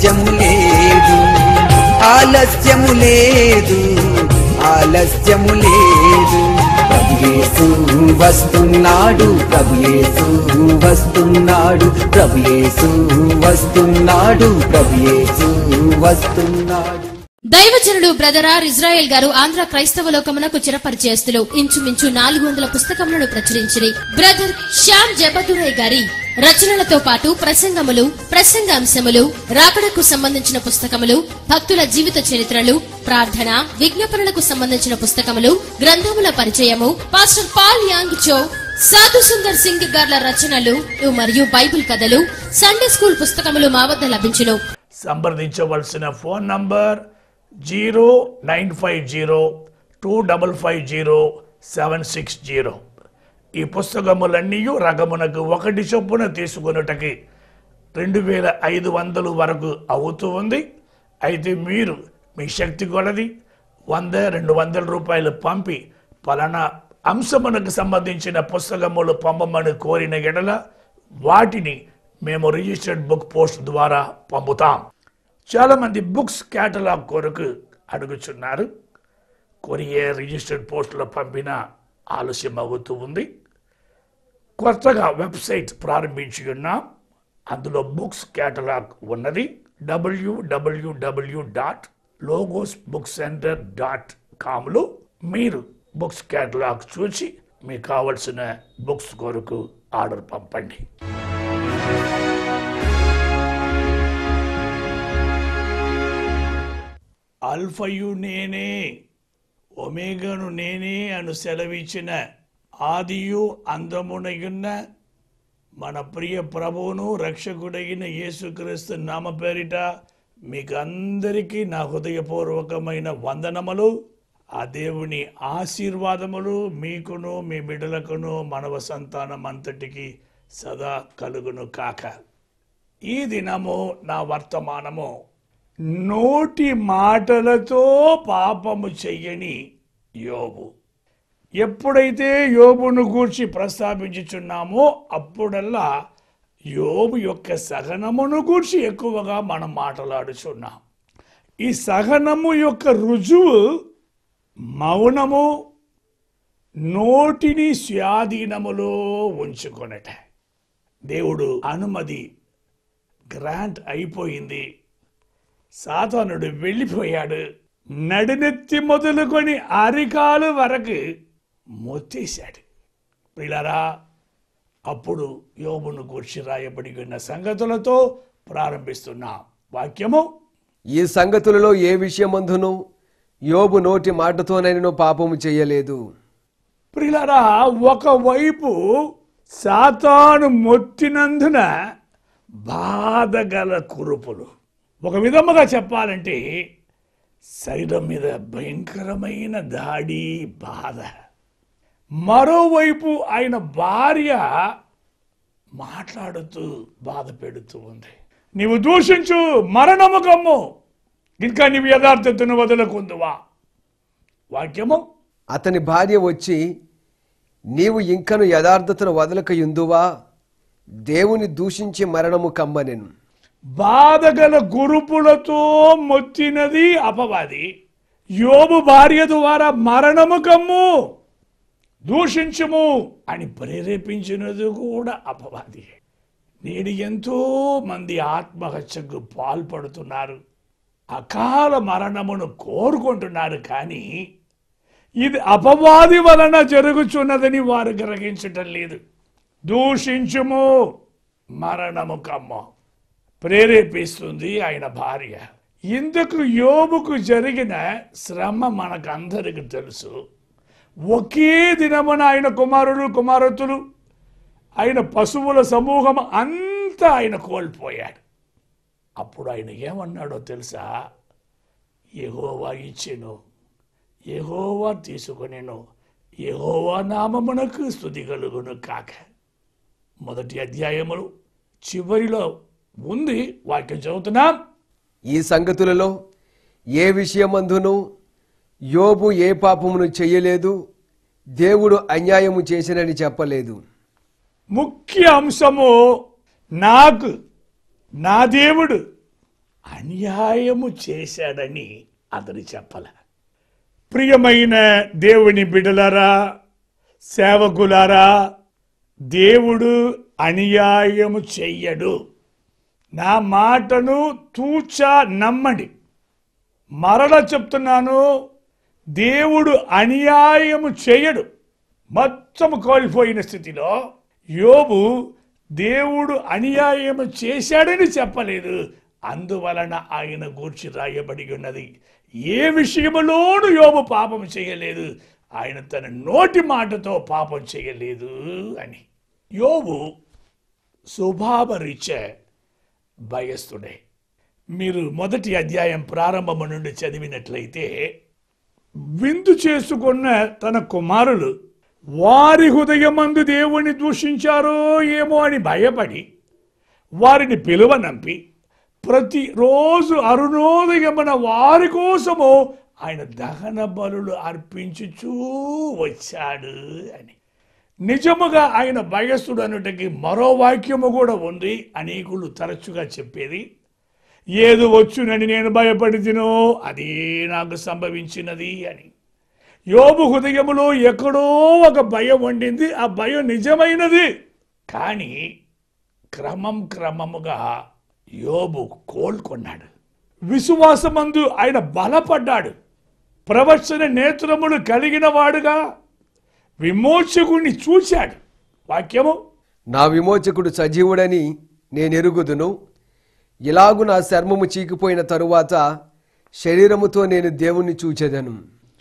ఆలస్యము లేదు ఆలస్యము లేదు ఆలస్యము లేదు ప్రభుయేసు వస్తున్నాడు ప్రభుయేసు వస్తున్నాడు ప్రభుయేసు వస్తున్నాడు ప్రభుయేసు వస్తున్నాడు దైవజనుడు బ్రదర్ ఆర్ ఇజ్రాయెల్ గారు ఆంధ్ర క్రైస్తవ లోకమునకు చిరపరిచయస్తులు ఇంచుమించు నాలుగు వందల పుస్తకములను ప్రచురించిరి బ్రదర్ శ్యామ్ జబదురై గారి రచనలతో పాటు ప్రసంగములు ప్రసంగాంశములు రాకడకు సంబంధించిన పుస్తకములు భక్తుల జీవిత చరిత్రలు ప్రార్థన విజ్ఞాపనలకు సంబంధించిన పుస్తకములు గ్రంథముల పరిచయము పాస్టర్ పాల్ యాంగ్ చో సాధు సుందర్ సింగ్ గార్ల రచనలు మరియు బైబిల్ కథలు సండే స్కూల్ పుస్తకములు మా వద్ద లభించును సంప్రదించవలసిన phone number zero nine five zero two double five zero seven six zero ఈ పుస్తకములన్నీ రకమునకు ఒకటి చొప్పున తీసుకొనుటకి రెండు వేల ఐదు వందలు వరకు అవుతూ ఉంది అయితే మీరు మీ శక్తి కొలది వంద రెండు వందల రూపాయలు పంపి పలానా అంశమునకు సంబంధించిన పుస్తకములు పంపమని కోరిన ఎడల వాటిని మేము రిజిస్టర్డ్ బుక్ పోస్ట్ ద్వారా పంపుతాం చాలా మంది బుక్స్ కేటలాగ్ కొరకు అడుగుచున్నారు కొరియర్ రిజిస్టర్డ్ పోస్టులో పంపిన ఆలస్యం అవుతూ ఉంది కొత్తగా వెబ్సైట్ ప్రారంభించి ఉన్నాం అందులో బుక్స్ కేటలాగ్ ఉన్నది W W W dot logos book centre dot కామ్లో మీరు బుక్స్ కేటలాగ్ చూసి మీకు కావలసిన బుక్స్ కొరకు ఆర్డర్ పంపండి అల్ఫయు నేనే ఒమేగను నేనే అను సెలవిచ్చిన ఆదియు అందమునయున్న మన ప్రియ ప్రభువును రక్షకుడైన యేసుక్రీస్తు నామ పేరిట మీకు అందరికీ నా హృదయపూర్వకమైన వందనములు ఆ దేవుని ఆశీర్వాదములు మీకును మీ బిడ్డలకును మనవ సంతానం అంతటికి సదా కలుగును కాక ఈ దినము నా వర్తమానము నోటి మాటలతో పాపము చెయ్యని యోబు ఎప్పుడైతే యోబును గూర్చి ప్రస్తావించుచున్నామో అప్పుడల్లా యోబు యొక్క సహనమును గూర్చి ఎక్కువగా మనం మాట్లాడుచున్నాం ఈ సహనము యొక్క రుజువు మౌనము నోటిని స్వాధీనములో ఉంచుకొనట దేవుడు అనుమతి గ్రాంట్ అయిపోయింది సాతానుడు వెళ్ళిపోయాడు నడినెత్తి మొదలుకొని అరికాలు వరకు మొత్తేశాడు పిల్లరా అప్పుడు యోబును కూర్చి రాయబడి ఉన్న సంగతులతో ప్రారంభిస్తున్నాం వాక్యము ఈ సంగతులలో ఏ విషయమందును యోబు నోటి మాటతోనైనను పాపము చేయలేదు ప్రిలరా ఒకవైపు సాతాను మొత్తినందున బాధగల కురుపులు ఒక విధముగా చెప్పాలంటే శరీరం మీద భయంకరమైన దాడి బాధ మరోవైపు ఆయన భార్య మాట్లాడుతూ బాధ పెడుతూ ఉంది నీవు దూషించు మరణము కమ్ము ఇంకా నీవు యథార్థతను వదలకుందువా వాక్యము అతని భార్య వచ్చి నీవు ఇంకను యథార్థతను వదలకయుందువా దేవుని దూషించి మరణము కమ్మనెను బాధగల గురుపులతో మొత్తినది అపవాది యోబు భార్య ద్వారా మరణము కమ్ము దూషించుము అని ప్రేరేపించినది కూడా అపవాది నేడు ఎంతో మంది ఆత్మహత్యకు పాల్పడుతున్నారు అకాల మరణమును కోరుకుంటున్నారు కానీ ఇది అపవాది వలన జరుగుచున్నదని వారు గ్రహించటం లేదు దూషించుము మరణము కమ్మ ప్రేరేపిస్తుంది ఆయన భార్య ఇందుకు యోబుకు జరిగిన శ్రమ మనకందరికి తెలుసు ఒకే దినమున ఆయన కుమారులు కుమారతులు ఆయన పశువుల సమూహం అంతా ఆయన కోల్పోయాడు అప్పుడు ఆయన ఏమన్నాడో తెలుసా యెహోవా ఇచ్చెను యెహోవా తీసుకొనెను యెహోవా నామమునకు స్థుతి కలుగును కాక మొదటి అధ్యాయములు చివరిలో ఉంది వాక్యం చదువుతున్నాం ఈ సంగతులలో ఏ విషయమందును యోబు ఏ పాపమును చెయ్యలేదు దేవుడు అన్యాయము చేసినని చెప్పలేదు ముఖ్య అంశము నాకు నా దేవుడు అన్యాయము చేశాడని అతడు చెప్పల ప్రియమైన దేవుని బిడలరా సేవకులారా దేవుడు అన్యాయము చెయ్యడు నా మాటను తూచా నమ్మండి మరల చెప్తున్నాను దేవుడు అన్యాయము చేయడు మొత్తం కోల్పోయిన స్థితిలో యోబు దేవుడు అన్యాయము చేశాడని చెప్పలేదు అందువలన ఆయన గూర్చి రాయబడి ఉన్నది ఏ విషయములోనూ యోబు పాపం చేయలేదు ఆయన తన నోటి మాటతో పాపం చేయలేదు అని యోబు స్వభావరీత్యా భయస్థుడే మీరు మొదటి అధ్యాయం ప్రారంభము నుండి చదివినట్లయితే విందు చేసుకున్న తన కుమారులు వారి హృదయమందు దేవుణ్ణి దూషించారో ఏమో అని భయపడి వారిని పిలువనంపి ప్రతిరోజు అరుణోదయమున వారి కోసము ఆయన దహన బలులు అర్పించుచూ వచ్చాడు అని నిజముగా ఆయన భయస్థుడు అనుటకి మరో వాక్యము కూడా ఉంది అనేకులు తరచుగా చెప్పేది ఏది వచ్చునని నేను భయపడితినో అదే నాకు సంభవించినది అని యోబు హృదయములో ఎక్కడో ఒక భయం వండింది ఆ భయం నిజమైనది కానీ క్రమం క్రమముగా యోబు కోలుకొన్నాడు విశ్వాసమందు ఆయన బలపడ్డాడు ప్రవచన నేత్రములు కలిగిన వాడుగా విమోచకుణ్ణి చూశాడు వాక్యము నా విమోచకుడు సజీవుడని నేనెరుగుదును ఇలాగు నా చర్మము చీకిపోయిన తరువాత శరీరముతో నేను దేవుణ్ణి చూచెదను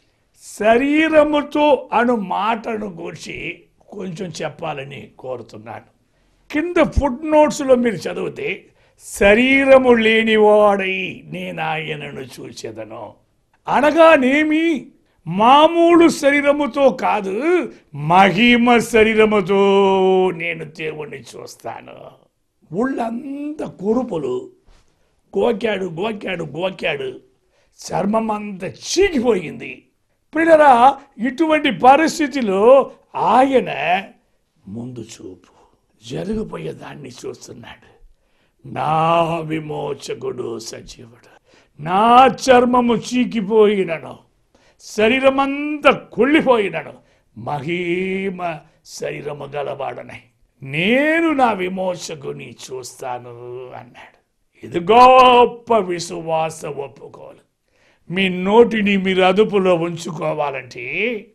శరీరముతో అను మాటను గురించి కొంచెం చెప్పాలని కోరుతున్నాను కింద ఫుడ్ నోట్స్లో మీరు చదివితే శరీరము లేనివాడై నేను ఆయనను చూచెదను అనగానేమి మామూలు శరీరముతో కాదు మహిమ శరీరముతో నేను దేవుణ్ణి చూస్తాను ఊళ్ళంతా కురుపులు గోకాడు గోకాడు గోకాడు చర్మం అంతా చీకిపోయింది పిల్లరా ఇటువంటి పరిస్థితిలో ఆయన ముందు చూపు జరిగిపోయే దాన్ని చూస్తున్నాడు నా విమోచకుడు సజీవుడు నా చర్మము చీకిపోయినను శరీరమంతా కుళ్ళిపోయినను మహిమ శరీరము గలవాడనై నేను నా విమోచకుని చూస్తాను అన్నాడు ఇది గొప్ప విశ్వాస ఒప్పుకోలు మీ నోటిని మీరు అదుపులో ఉంచుకోవాలంటే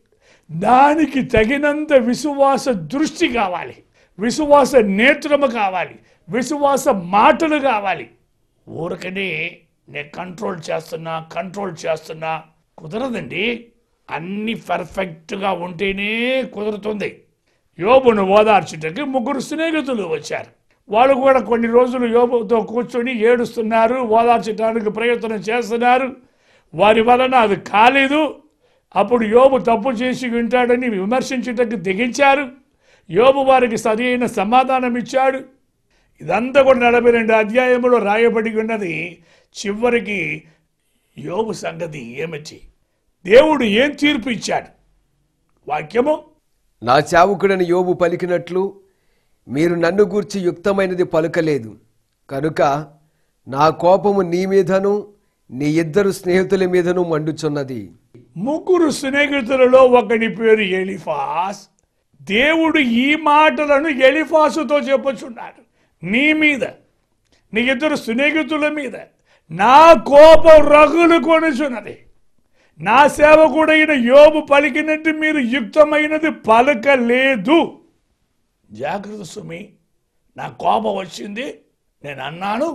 దానికి తగినంత విశ్వాస దృష్టి కావాలి విశ్వాస నేత్రము కావాలి విశ్వాస మాటలు కావాలి ఊరకనే నేను కంట్రోల్ చేస్తున్నా కంట్రోల్ చేస్తున్నా కుదరదండి అన్ని పర్ఫెక్ట్గా ఉంటేనే కుదురుతుంది యోబును ఓదార్చుటకి ముగ్గురు స్నేహితులు వచ్చారు వాళ్ళు కూడా కొన్ని రోజులు యోబుతో కూర్చొని ఏడుస్తున్నారు ఓదార్చడానికి ప్రయత్నం చేస్తున్నారు వారి వలన అది కాలేదు అప్పుడు యోబు తప్పు చేసి వింటాడని విమర్శించుటకు దిగించారు యోబు వారికి సరైన సమాధానం ఇచ్చాడు ఇదంతా కూడా నలభై రెండు అధ్యాయంలో రాయబడి ఉన్నది చివరికి యోబు సంగతి ఏమిటి దేవుడు ఏం తీర్పు ఇచ్చాడు వాక్యము నా చావుకుడని యోబు పలికినట్లు మీరు నన్ను గూర్చి యుక్తమైనది పలుకలేదు కనుక నా కోపము నీ మీదను నీ ఇద్దరు స్నేహితుల మీదను మండుచున్నది ముగ్గురు స్నేహితులలో ఒకని పేరు ఎలిఫాస్ దేవుడు ఈ మాటలను ఎలిఫాసుతో చెప్పుచున్నాడు నీ మీద నీ ఇద్దరు స్నేహితుల మీద నా కోపం రగులు కొనుచున్నది నా సేవకుడైన యోబు పలికినట్టు మీరు యుక్తమైనది పలకలేదు జాగ్రత్త సుమి నా కోపం వచ్చింది నేను అన్నాను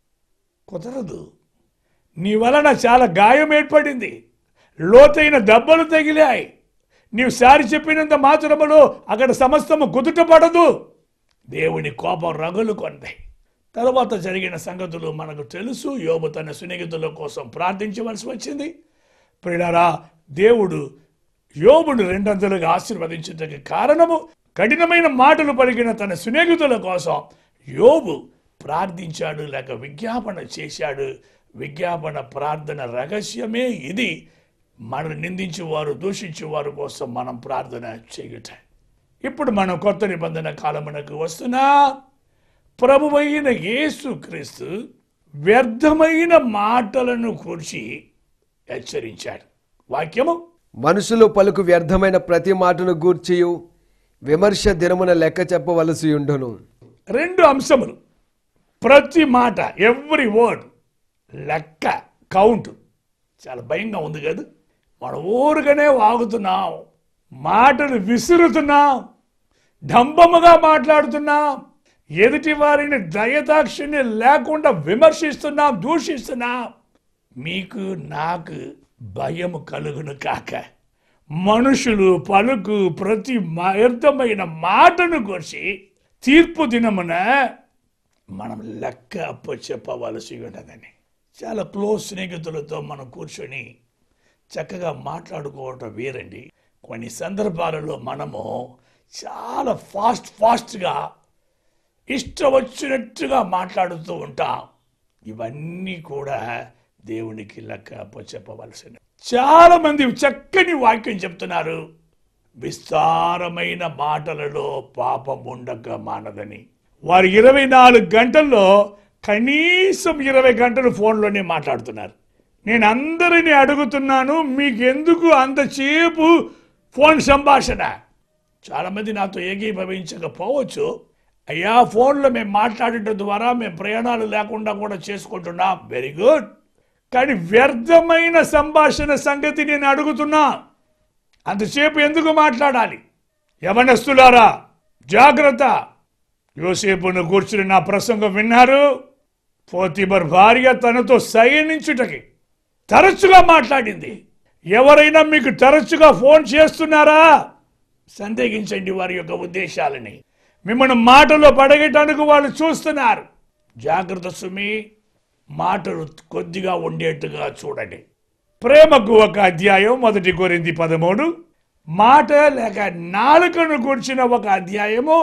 కుదరదు నీ వలన చాలా గాయం ఏర్పడింది లోతైన దెబ్బలు తగిలాయి నీవు సారి చెప్పినంత మాత్రములో అక్కడ సమస్తము కుదుట పడదు దేవుని కోపం రగులు కొంది తర్వాత జరిగిన సంగతులు మనకు తెలుసు యోబు తన స్నేహితుల కోసం ప్రార్థించవలసి వచ్చింది ప్రియులారా దేవుడు యోబును రెండంతలుగా ఆశీర్వదించడానికి కారణము కఠినమైన మాటలు పలికిన తన స్నేహితుల కోసం యోబు ప్రార్థించాడు లేక విజ్ఞాపన చేశాడు విజ్ఞాపన ప్రార్థన రహస్యమే ఇది మనల్ని నిందించేవారు దూషించేవారు కోసం మనం ప్రార్థన చేయుట ఇప్పుడు మనం కొత్త నిబంధన కాలమునకు వస్తున్నా ప్రభువైన యేసు క్రీస్తు వ్యర్థమైన మాటలను కూర్చి హెచ్చరించాడు వాక్యము మనుషులు పలుకు వ్యర్థమైన ప్రతి మాటను గూర్చియు విమర్శ దినమున లెక్క చెప్పవలసి ఉండును రెండు అంశములు ప్రతి మాట ఎవ్రీ వర్డ్ లెక్క కౌంట్ చాలా భయంగా ఉంది కదా మన ఊరుగానే వాగుతున్నాం మాటలు విసురుతున్నాం డంబముగా మాట్లాడుతున్నాం ఎదుటి వారిని దయదాక్షిణ్యం లేకుండా విమర్శిస్తున్నాం దూషిస్తున్నాం మీకు నాకు భయము కలుగును కాక మనుషులు పలుకు ప్రతి వ్యర్థమైన మాటను కోసి తీర్పు దినమున మనం లెక్క అప్పు చెప్పవలసి ఉన్నదని చాలా క్లోజ్ స్నేహితులతో మనం కూర్చొని చక్కగా మాట్లాడుకోవటం వేరండి కొన్ని సందర్భాలలో మనము చాలా ఫాస్ట్ ఫాస్ట్గా ఇష్టం వచ్చినట్టుగా మాట్లాడుతూ ఉంటాం ఇవన్నీ కూడా దేవునికి లెక్క అప్పచెప్పవలసిన చాలా మంది చక్కని వాక్యం చెప్తున్నారు విస్తారమైన మాటలలో పాపం ఉండక మానదని వారు ఇరవై నాలుగు గంటల్లో కనీసం ఇరవై గంటలు ఫోన్లోనే మాట్లాడుతున్నారు నేను అందరినీ అడుగుతున్నాను మీకు ఎందుకు అంతసేపు ఫోన్ సంభాషణ చాలామంది నాతో ఏకీభవించకపోవచ్చు అయ్యా ఫోన్లో మేము మాట్లాడటం ద్వారా మేము ప్రయాణాలు లేకుండా కూడా చేసుకుంటున్నాం వెరీ గుడ్ కానీ వ్యర్థమైన సంభాషణ సంగతి నేను అడుగుతున్నా అంతసేపు ఎందుకు మాట్లాడాలి యవనస్తులారా జాగ్రత్త యోసేపును కూర్చుని నా ప్రసంగం విన్నారు పోతిబర్ భార్య తనతో సయనించుటకి తరచుగా మాట్లాడింది ఎవరైనా మీకు తరచుగా ఫోన్ చేస్తున్నారా సందేహించండి వారి యొక్క ఉద్దేశాలని మిమ్మల్ని మాటలో పడగటానికి వాళ్ళు చూస్తున్నారు జాగ్రత్త సుమి మాటలు కొద్దిగా ఉండేట్టుగా చూడండి ప్రేమకు ఒక అధ్యాయం మొదటి కొరింది పదమూడు మాట లేక నాలుకను కూర్చిన ఒక అధ్యాయము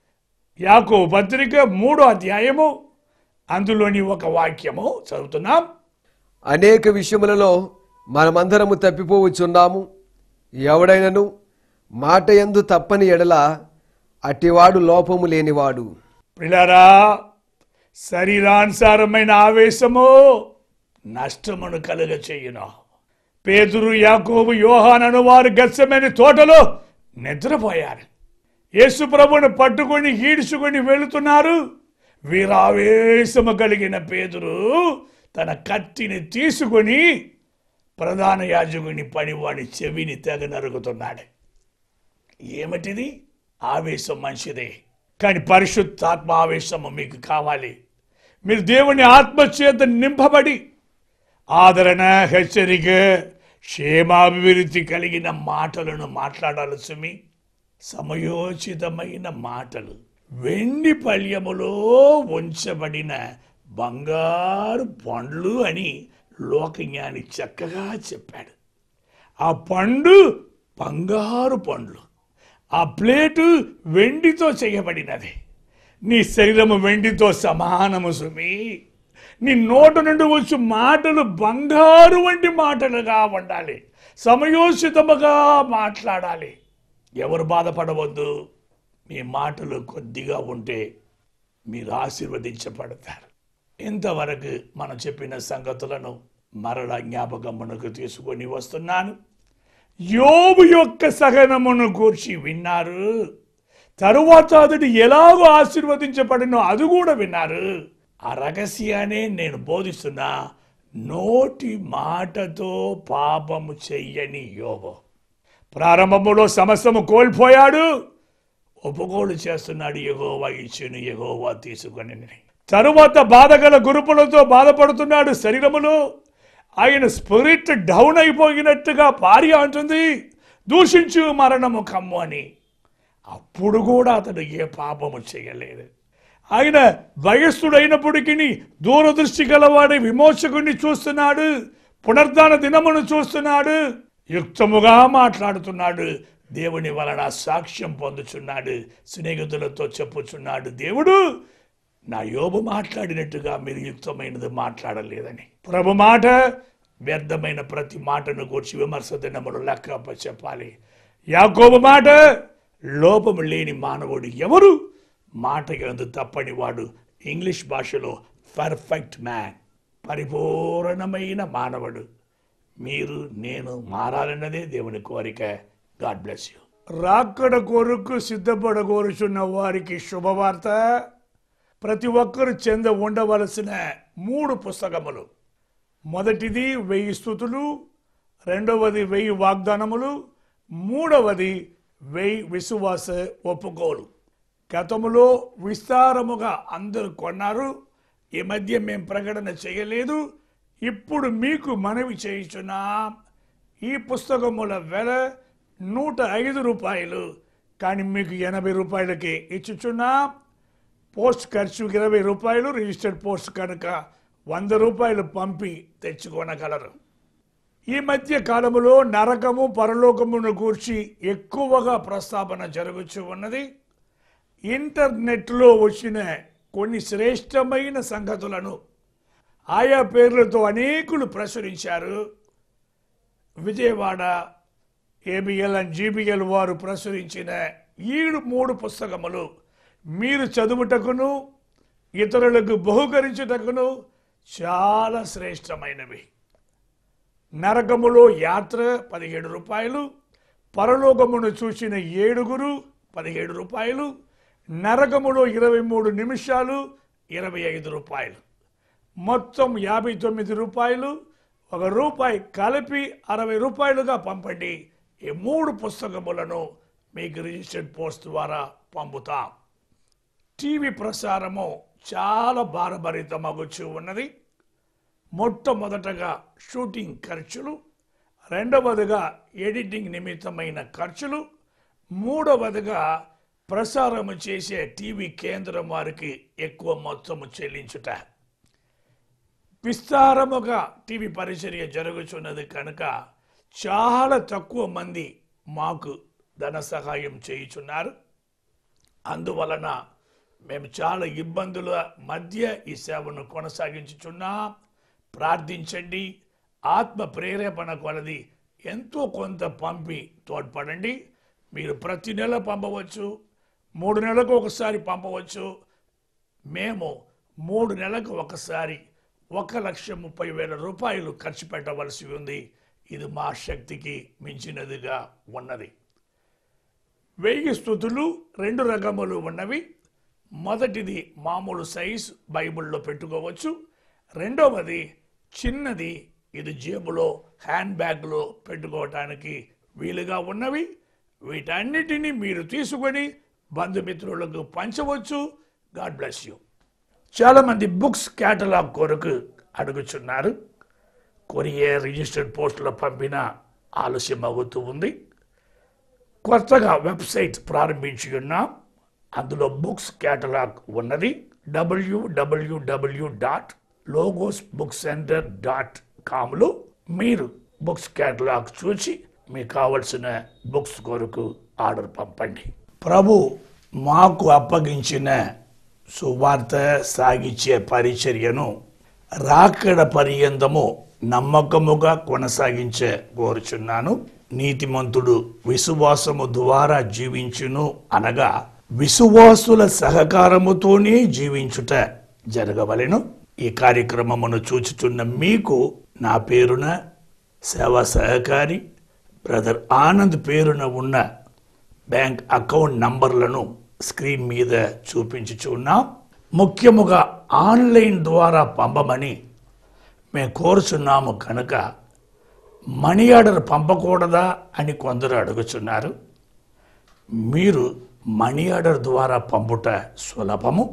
యాకో పత్రిక మూడో అధ్యాయము అందులోని ఒక వాక్యము చదువుతున్నాం అనేక విషయములలో మనమందరము తప్పిపోవచ్చున్నాము ఎవడైనను మాట ఎందు తప్పని ఎడల అట్టివాడు లోపము లేనివాడు పిల్లరా శరీరానుసారమైన ఆవేశము నష్టమును కలుగ చేయును పేతురు యాకోబు యోహానను వారు గచ్చమైన తోటలో నిద్రపోయారు యేసు ప్రభుని పట్టుకొని ఈడ్చుకొని వెళుతున్నారు వీరావేశము కలిగిన పేతురు తన కత్తిని తీసుకొని ప్రధాన యాజకుని పడివాడి చెవిని తెగ నరుగుతున్నాడు ఏమిటిది ఆవేశం మంచిదే కానీ పరిశుద్ధాత్మ ఆవేశము మీకు కావాలి మీరు దేవుని ఆత్మ చేత నింపబడి ఆదరణ హెచ్చరిక క్షేమాభివృద్ధి కలిగిన మాటలను మాట్లాడాలి సుమి సమయోచితమైన మాటలు వెండి పళ్యములో ఉంచబడిన బంగారు పండ్లు అని లోకజ్ఞాని చక్కగా చెప్పాడు ఆ పండు బంగారు పండ్లు ఆ ప్లేటు వెండితో చేయబడినది నీ శరీరము వెండితో సమానము సుమి నీ నోట నుండి వచ్చి మాటలు బంగారు వంటి మాటలుగా ఉండాలి సమయోచితముగా మాట్లాడాలి ఎవరు బాధపడవద్దు మీ మాటలు కొద్దిగా ఉంటే మీరు ఆశీర్వదించబడతారు ఇంతవరకు మనం చెప్పిన సంగతులను మరల జ్ఞాపకమునకు తీసుకొని వస్తున్నాను యోబు యొక్క సహనమును కూర్చి విన్నారు తరువాత అతడు ఎలాగో ఆశీర్వదించబడినో అది కూడా విన్నారు ఆ రహస్యాన్ని నేను బోధిస్తున్నా నోటి మాటతో పాపము చెయ్యని యోబు ప్రారంభములో సమస్తము కోల్పోయాడు ఒప్పుకోలు చేస్తున్నాడు ఎగోవా ఇచ్చును ఎగోవా తీసుకొని తరువాత బాధగల గురుపులతో బాధపడుతున్నాడు శరీరములో ఆయన స్పిరిట్ డౌన్ అయిపోయినట్టుగా భార్య అంటుంది దూషించు మరణము కమ్ము అని అప్పుడు కూడా అతడు ఏ పాపము చేయలేదు ఆయన వయస్సుడైనప్పటికీ దూరదృష్టి గలవాడి విమోచకుడిని చూస్తున్నాడు పునర్ధాన దినమును చూస్తున్నాడు యుక్తముగా మాట్లాడుతున్నాడు దేవుని వలన సాక్ష్యం పొందుచున్నాడు స్నేహితులతో చెప్పుచున్నాడు దేవుడు నా యోబు మాట్లాడినట్టుగా మీరు యుక్తమైనది మాట్లాడలేదని ప్రభు మాట వ్యర్థమైన ప్రతి మాటను కూర్చి విమర్శ దినములు లెక్క చెప్పాలి యాకోబు మాట లోపము లేని మానవుడు ఎవరు మాట ఎందు తప్పని వాడు ఇంగ్లీష్ భాషలో పర్ఫెక్ట్ మ్యాన్ పరిపూర్ణమైన మానవుడు మీరు నేను మారాలన్నదే దేవుని కోరిక గాడ్ బ్లెస్ యూ రాకడ కొరకు సిద్ధపడగోరుచున్న వారికి శుభవార్త ప్రతి ఒక్కరు చెంద ఉండవలసిన మూడు పుస్తకములు మొదటిది వెయ్యి స్థుతులు రెండవది వెయ్యి వాగ్దానములు మూడవది వెయ్యి విశ్వాస ఒప్పుకోలు గతములో విస్తారముగా అందరూ కొన్నారు ఈ మధ్య మేము ప్రకటన చేయలేదు ఇప్పుడు మీకు మనవి చేయుచున్నాం ఈ పుస్తకముల వెల నూట ఐదు రూపాయలు కానీ మీకు ఎనభై రూపాయలకి ఇచ్చుచున్నాం పోస్ట్ ఖర్చు ఇరవై రూపాయలు రిజిస్టర్డ్ పోస్ట్ కనుక వంద రూపాయలు పంపి తెచ్చుకొనగలరు ఈ మధ్య కాలములో నరకము పరలోకమును గూర్చి ఎక్కువగా ప్రస్తావన జరుగుతూ ఉన్నది ఇంటర్నెట్లో వచ్చిన కొన్ని శ్రేష్టమైన సంగతులను ఆయా పేర్లతో అనేకులు ప్రచురించారు విజయవాడ ఏబిఎల్ అండ్ జీబీఎల్ వారు ప్రచురించిన ఈడు మూడు పుస్తకములు మీరు చదువుటకును ఇతరులకు బహుకరించుటకును చాలా శ్రేష్టమైనవి నరకములో యాత్ర పదిహేడు రూపాయలు పరలోకమును చూసిన ఏడుగురు పదిహేడు రూపాయలు నరకములో ఇరవై మూడు నిమిషాలు ఇరవై ఐదు రూపాయలు మొత్తం యాభై తొమ్మిది రూపాయలు ఒక రూపాయి కలిపి అరవై రూపాయలుగా పంపండి ఈ మూడు పుస్తకములను మీకు రిజిస్టర్డ్ పోస్ట్ ద్వారా పంపుతాం టీవీ ప్రసారము చాలా భారభరితమగుచూ ఉన్నది మొట్టమొదటగా షూటింగ్ ఖర్చులు రెండవదిగా ఎడిటింగ్ నిమిత్తమైన ఖర్చులు మూడవదిగా ప్రసారము చేసే టీవీ కేంద్రం వారికి ఎక్కువ మొత్తము చెల్లించుట విస్తారముగా టీవీ పరిచర్య జరుగుతున్నది కనుక చాలా తక్కువ మంది మాకు ధన సహాయం చేయుచున్నారు అందువలన మేము చాలా ఇబ్బందుల మధ్య ఈ సేవను కొనసాగించుచున్నాం ప్రార్థించండి ఆత్మ ప్రేరేపణ కొలది ఎంతో కొంత పంపి తోడ్పడండి మీరు ప్రతి నెల పంపవచ్చు మూడు నెలలకు ఒకసారి పంపవచ్చు మేము మూడు నెలలకు ఒకసారి ఒక లక్ష ముప్పై వేల రూపాయలు ఖర్చు పెట్టవలసి ఉంది ఇది మా శక్తికి మించినదిగా ఉన్నది వెయ్యి స్థుతులు రెండు రకములు ఉన్నవి మొదటిది మామూలు సైజ్ బైబిల్లో పెట్టుకోవచ్చు రెండవది చిన్నది ఇది జేబులో హ్యాండ్ బ్యాగ్లో పెట్టుకోవటానికి వీలుగా ఉన్నవి వీటన్నిటిని మీరు తీసుకొని బంధుమిత్రులకు పంచవచ్చు గాడ్ బ్లెస్ యూ చాలా మంది బుక్స్ కేటలాగ్ కొరకు అడుగుచున్నారు కొరియర్ రిజిస్టర్డ్ పోస్టులో పంపిన ఆలస్యం అవుతూ ఉంది కొత్తగా వెబ్సైట్ ప్రారంభించి ఉన్నాం అందులో బుక్స్ కేటలాగ్ ఉన్నది W W W dot logos book centre dot కామ్లో మీరు బుక్స్ కేటలాగ్ చూసి మీకు కావలసిన బుక్స్ కొరకు ఆర్డర్ పంపండి ప్రభు మాకు అప్పగించిన సువార్త సాగించే పరిచర్యను రాకడ పర్యంతము నమ్మకముగా కొనసాగించే కోరుచున్నాను నీతిమంతుడు విశ్వాసము ద్వారా జీవించును అనగా విశ్వాసుల సహకారముతోనే జీవించుట జరగవలెను ఈ కార్యక్రమమును చూచుచున్న మీకు నా పేరున సేవా సహకారి బ్రదర్ ఆనంద్ పేరున ఉన్న బ్యాంక్ అకౌంట్ నంబర్లను స్క్రీన్ మీద చూపించుచున్నాం ముఖ్యముగా ఆన్లైన్ ద్వారా పంపమని మేము కోరుచున్నాము కనుక మనీ ఆర్డర్ పంపకూడదా అని కొందరు అడుగుచున్నారు మీరు మనీ ఆర్డర్ ద్వారా పంపుట సులభము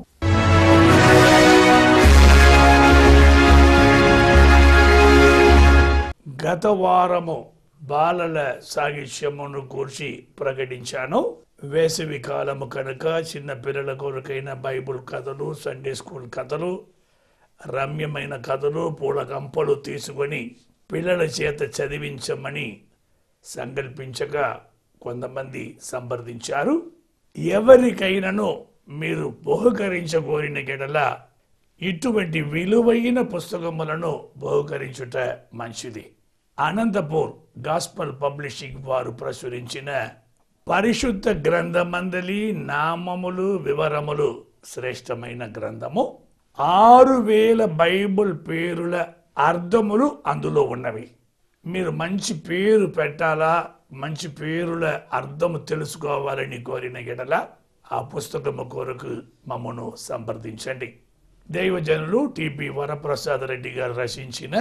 గత వారము బాలల సాహిత్యమును కూర్చి ప్రకటించాను వేసవి కాలము కనుక చిన్న పిల్లల కొరకైన బైబుల్ కథలు సండే స్కూల్ కథలు రమ్యమైన కథలు పూల కంపలు తీసుకొని పిల్లల చేత చదివించమని సంకల్పించగా కొంతమంది సంప్రదించారు ఎవరికైనాను మీరు బహుకరించగోరిన గెడల ఇటువంటి విలువైన పుస్తకములను బహుకరించుట మంచిది అనంతపూర్ గాస్పల్ పబ్లిషింగ్ వారు ప్రచురించిన పరిశుద్ధ గ్రంథమందలి నామములు వివరములు శ్రేష్టమైన గ్రంథము ఆరు వేల బైబిల్ పేరుల అర్థములు అందులో ఉన్నవి మీరు మంచి పేరు పెట్టాలా మంచి పేరుల అర్థము తెలుసుకోవాలని కోరిన ఎడల ఆ పుస్తకము కొరకు మమ్మను సంప్రదించండి దైవజనులు టిపి వరప్రసాద్ రెడ్డి గారు రచించిన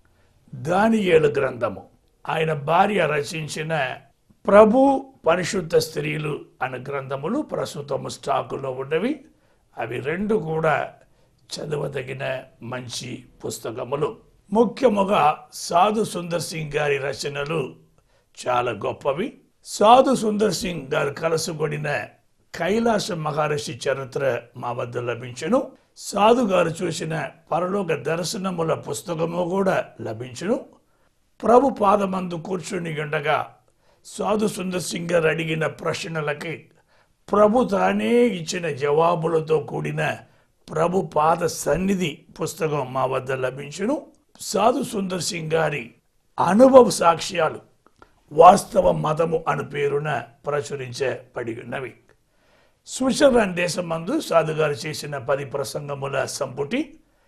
దానియేలు గ్రంథము ఆయన భార్య రచించిన ప్రభు పరిశుద్ధ స్త్రీలు అనే గ్రంథములు ప్రస్తుతము స్టాకులో ఉన్నవి అవి రెండు కూడా చదవదగిన మంచి పుస్తకములు ముఖ్యముగా సాధు సుందర్ సింగ్ గారి రచనలు చాలా గొప్పవి సాధు సుందర్ సింగ్ గారు కలసుకొడిన కైలాస మహర్షి చరిత్ర మా వద్ద లభించును సాధు గారు చూసిన పరలోక దర్శనముల పుస్తకము కూడా లభించును ప్రభు పాదమందు కూర్చుని ఉండగా సాధు సుందర్ సింగ్ గారు అడిగిన ప్రశ్నలకి ప్రభు తానే ఇచ్చిన జవాబులతో కూడిన ప్రభు పాద సన్నిధి పుస్తకం మా వద్ద లభించును సాధు సుందర్ సింగ్ గారి అనుభవ సాక్ష్యాలు వాస్తవ మతము అను పేరున ప్రచురించబడి ఉన్నవి స్విట్జర్లాండ్ దేశమందు సాధుగారు చేసిన పది ప్రసంగముల సంపుటి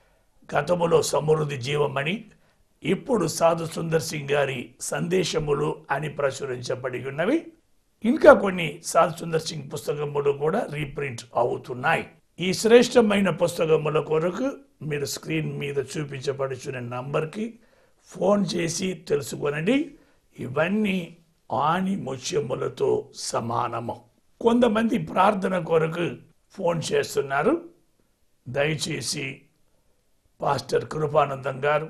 గతములో సమృద్ధి జీవమని ఇప్పుడు సాధు సుందర్ సింగ్ గారి సందేశములు అని ప్రచురించబడి ఉన్నవి ఇంకా కొన్ని సాధు సుందర్ సింగ్ పుస్తకములు కూడా రీప్రింట్ అవుతున్నాయి ఈ శ్రేష్టమైన పుస్తకముల కొరకు మీరు స్క్రీన్ మీద చూపించబడుచున్న నంబర్కి ఫోన్ చేసి తెలుసుకొనండి ఇవన్నీ ఆని ముత్యములతో సమానము కొంతమంది ప్రార్థన కొరకు ఫోన్ చేస్తున్నారు దయచేసి పాస్టర్ కృపానందం గారు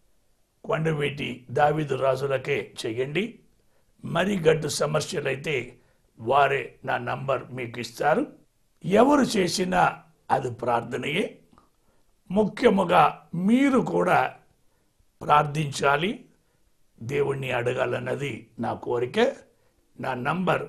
కొండవీటి దావిదు రాజులకే చెయ్యండి మరి గడ్డు సమస్యలైతే వారే నా నంబర్ మీకు ఇస్తారు ఎవరు చేసినా అది ప్రార్థనయే ముఖ్యముగా మీరు కూడా ప్రార్థించాలి దేవుణ్ణి అడగాలన్నది నా కోరిక నా నంబర్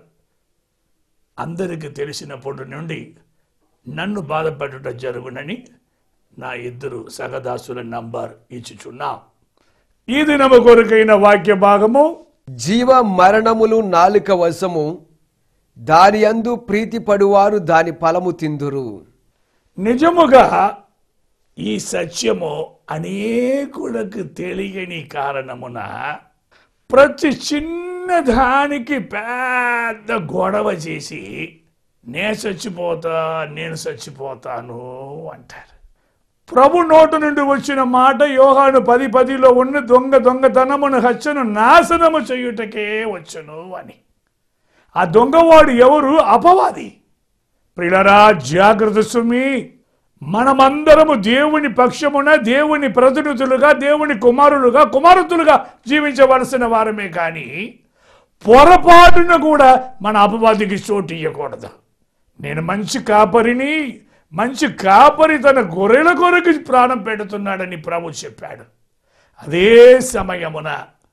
అందరికి తెలిసినప్పటి నుండి నన్ను బాధపెట్టుట జరుగునని నా ఇద్దరు సగదాసుల నంబర్ ఇచ్చుచున్నాం ఈ దినము కొరకైన వాక్య భాగము జీవ మరణములు నాలుక వశము దాని అందు ప్రీతి పడువారు దాని ఫలము తిందురు నిజముగా ఈ సత్యము అనేకులకు తెలియని కారణమున ప్రతి చిన్న దానికి పెద్ద గొడవ చేసి నేను చచ్చిపోతా నేను చచ్చిపోతాను అంటారు ప్రభు నోటు నుండి వచ్చిన మాట యోహాను పది పదిలో ఉన్న దొంగ దొంగతనమును హత్యను నాశనము చేయుటకే వచ్చును అని ఆ దొంగవాడు ఎవరు అపవాది ప్రిలరా జాగ్రత్త సుమి మనమందరము దేవుని పక్షమున దేవుని ప్రతినిధులుగా దేవుని కుమారులుగా కుమారుతులుగా జీవించవలసిన వారమే కానీ పొరపాటున కూడా మన అపవాదికి చోటు ఇవ్వకూడదు నేను మంచి కాపరిని మంచి కాపరి తన గొర్రెల కొరకు ప్రాణం పెడుతున్నాడని ప్రభు చెప్పాడు అదే సమయమున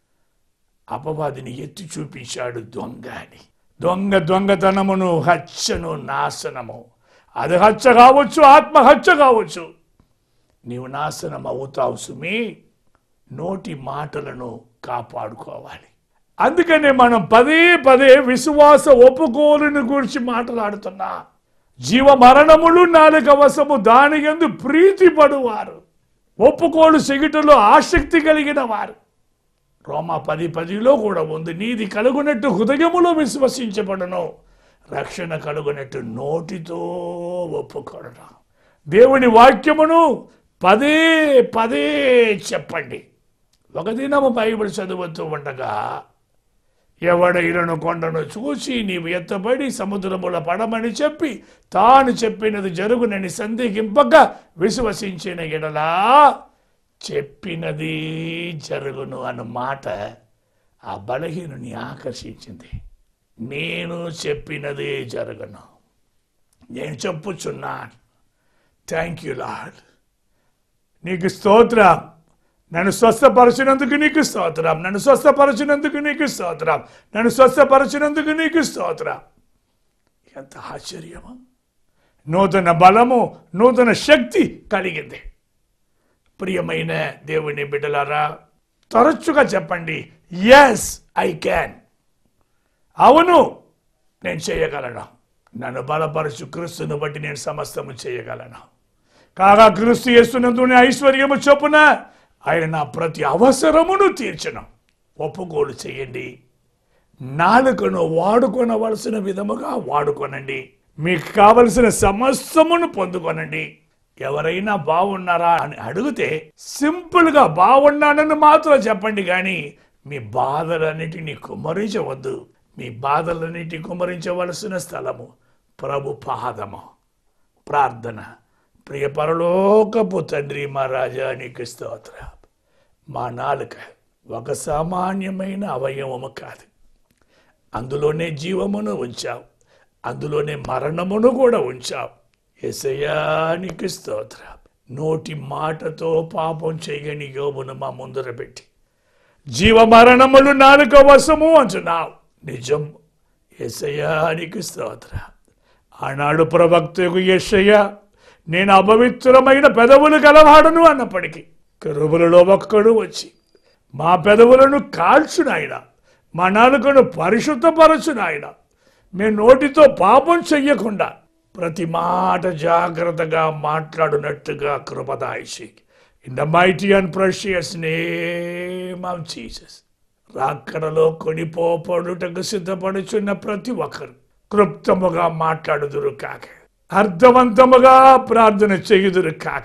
అపవాదిని ఎత్తి చూపించాడు దొంగ అని దొంగ దొంగతనమును హత్యను నాశనము అది హత్య కావచ్చు ఆత్మహత్య కావచ్చు నీవు నాశనం అవుతావు సుమి నోటి మాటలను కాపాడుకోవాలి అందుకనే మనం పదే పదే విశ్వాస ఒప్పుకోలుని గురించి మాట్లాడుతున్నా జీవ మరణములు నాలుక వశము దాని ఎందు ప్రీతి పడువారు ఒప్పుకోలు సెగిటలో ఆసక్తి కలిగిన వారు రోమా పది పదిలో కూడా ఉంది నీది కలుగునట్టు హృదయములో విశ్వసించబడను రక్షణ కలుగునట్టు నోటితో ఒప్పుకొనడం దేవుని వాక్యమును పదే పదే చెప్పండి ఒక దినము బైబిల్ చదువుతూ ఉండగా ఎవడైనను కొండను చూసి నీవు ఎత్తబడి సముద్రముల పడమని చెప్పి తాను చెప్పినది జరుగునని సందేహింపక విశ్వసించిన ఎడలా చెప్పినది జరుగును అన్న మాట ఆ బలహీనుని ఆకర్షించింది నేను చెప్పినదే జరగను నేను చెప్పుచున్నాను థ్యాంక్ యూ లాడ్ నీకు స్తోత్రం నన్ను స్వస్థపరచినందుకు నీకు స్తోత్రం నన్ను స్వస్థపరచినందుకు నీకు స్తోత్రం నన్ను స్వస్థపరచినందుకు నీకు స్తోత్రం ఎంత ఆశ్చర్యము నూతన బలము నూతన శక్తి కలిగింది ప్రియమైన దేవుని బిడ్డలారా తరచుగా చెప్పండి ఎస్ ఐ క్యాన్ అవును నేను చేయగలను నన్ను బలపరచు క్రీస్తుని బట్టి నేను సమస్తము చేయగలను కాగా క్రీస్తు చేస్తున్నందునే ఐశ్వర్యము చొప్పున ఆయన నా ప్రతి అవసరమును తీర్చను ఒప్పుకోలు చేయండి నాలుకను వాడుకొనవలసిన విధముగా వాడుకొనండి మీకు కావలసిన సమస్తమును పొందుకొనండి ఎవరైనా బాగున్నారా అని అడిగితే సింపుల్గా బాగున్నానని మాత్రం చెప్పండి కానీ మీ బాధలన్నిటినీ కుమ్మరించవద్దు మీ బాధలన్నిటి కుమ్మరించవలసిన స్థలము ప్రభు పాదము ప్రార్థన ప్రియ పరలోకపు తండ్రి మా రాజా నీకు స్తోత్ర మా నాలుక ఒక సామాన్యమైన అవయవము కాదు అందులోనే జీవమును ఉంచావు అందులోనే మరణమును కూడా ఉంచావు ఎసయానికి స్తోత్ర నోటి మాటతో పాపం చేయని యోబును మా ముందర పెట్టి జీవ మరణములు నాలుక వశము అంటున్నావు నిజం ఎసయానికి స్తోత్ర ఆనాడు ప్రవక్తకు యెషయ నేను అపవిత్రమైన పెదవులు గలవాడను అన్నప్పటికీ కరువులలో ఒక్కడు వచ్చి మా పెదవులను కాల్చు నాయన మా నాలుకను పరిశుద్ధపరచు నాయన మేము నోటితో పాపం చెయ్యకుండా ప్రతి మాట జాగ్రత్తగా మాట్లాడునట్టుగా కృపదాయిషి in the mighty and precious name of Jesus రాక్కడలో కొనిపోపడుటకు సిద్ధపడుచున్న ప్రతి ఒక్కరు క్లుప్తముగా మాట్లాడుదురు కాక అర్థవంతముగా ప్రార్థన చేయుదురు కాక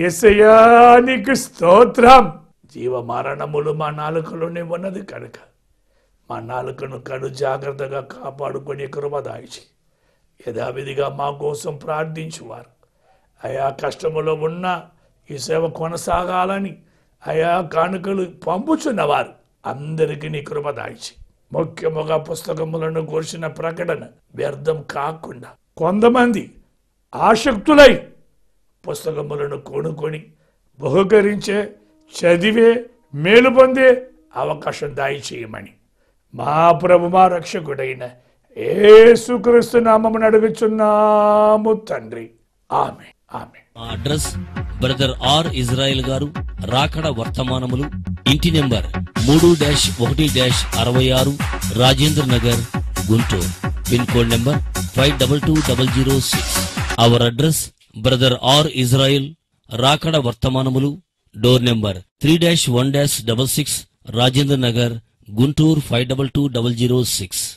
ఎసయానికి స్తోత్రం జీవ మరణములు మా నాలుకలోనే ఉన్నది కనుక మా నాలుకను కడు జాగ్రత్తగా కాపాడుకొని కృపదాయిచి యథావిధిగా మా కోసం ప్రార్థించువారు అయా కష్టములో ఉన్న ఈ సేవ కొనసాగాలని అయా కానుకలు పంపుచున్నవారు అందరికీ నీ కృప దాయిచి ముఖ్యముగా పుస్తకములను కూర్చిన ప్రకటన వ్యర్థం కాకుండా కొంతమంది ఆసక్తులై పుస్తకములను కొనుక్కొని బహుకరించే చదివే మేలు పొందే అవకాశం దాయి చేయమని మా ప్రభు మా రక్షకుడైన ఏసుక్రీస్తు నామమును అడుగుచున్నాము తండ్రి ఆమె ఆమె మా అడ్రస్ బ్రదర్ ఆర్ ఇజ్రాయెల్ గారు రాకడ వర్తమానములు ఇంటి నెంబర్ మూడు డాష్ ఒకటి డాష్ అరవై ఆరు Rajendra Nagar Guntur pin code number five double two double zero six our address brother R Israel రాకడ వర్తమానములు door number three dash one dash double six Rajendra Nagar Guntur five double two double zero six